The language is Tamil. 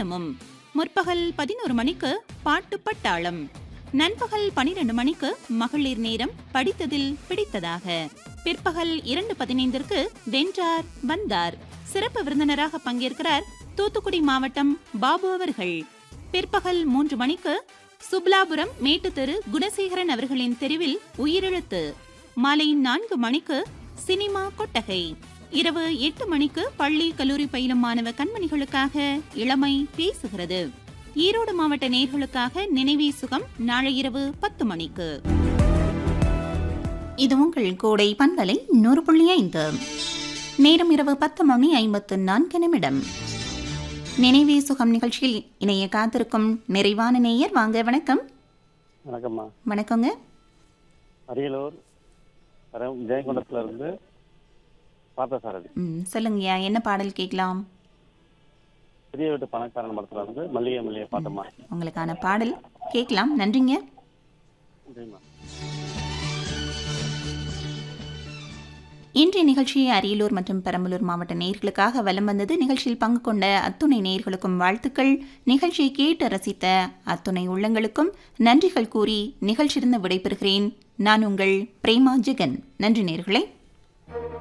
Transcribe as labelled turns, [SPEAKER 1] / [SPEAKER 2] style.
[SPEAKER 1] நேரமும் முற்பகல் பதினோரு மணிக்கு பாட்டு பட்டாளம் நண்பகல் பனிரெண்டு மணிக்கு மகளிர் நேரம் படித்ததில் பிடித்ததாக பிற்பகல் இரண்டு பதினைந்திற்கு வென்றார் வந்தார் சிறப்பு விருந்தினராக பங்கேற்கிறார் தூத்துக்குடி மாவட்டம் பாபு அவர்கள் பிற்பகல் மூன்று மணிக்கு சுப்லாபுரம் மேட்டுத்தெரு குணசேகரன் அவர்களின் தெருவில் உயிரெழுத்து மாலை நான்கு மணிக்கு சினிமா கொட்டகை இரவு எட்டு மணிக்கு பள்ளி கல்லூரி பயிலும் மாணவ கண்மணிகளுக்காக இளமை பேசுகிறது ஈரோடு மாவட்ட நேர்களுக்காக நினைவே சுகம் நாளை இரவு பத்து மணிக்கு இது உங்கள் கோடை பண்பலை நூறு புள்ளி ஐந்து நேரம் இரவு பத்து மணி ஐம்பத்து நான்கு நிமிடம் நினைவே சுகம் நிகழ்ச்சியில் இணைய காத்திருக்கும் நிறைவான நேயர் வாங்க வணக்கம்
[SPEAKER 2] வணக்கம்மா
[SPEAKER 1] வணக்கங்க
[SPEAKER 2] அரியலூர் வரம் ஜெயங்கொண்டத்துல இருந்து பார்த்தசாரதி
[SPEAKER 1] ம், சொல்லுங்கய்யா என்ன பாடல் கேட்கலாம்
[SPEAKER 2] பெரிய வீட்டு பணக்காரன் மடத்துல இருந்து மல்லிகை மல்லிகை பார்த்தம்மா
[SPEAKER 1] உங்களுக்கான பாடல் கேட்கலாம் நன்றிங்க
[SPEAKER 2] சரிம்மா
[SPEAKER 1] இன்றைய நிகழ்ச்சியை அரியலூர் மற்றும் பெரம்பலூர் மாவட்ட நேயர்களுக்காக வலம் வந்தது நிகழ்ச்சியில் பங்கு கொண்ட அத்துணை நேயர்களுக்கும் வாழ்த்துக்கள் நிகழ்ச்சியை கேட்டு ரசித்த அத்துணை உள்ளங்களுக்கும் நன்றிகள் கூறி நிகழ்ச்சியிருந்து விடைபெறுகிறேன் நான் உங்கள் பிரேமா ஜெகன் நன்றி நேயர்களே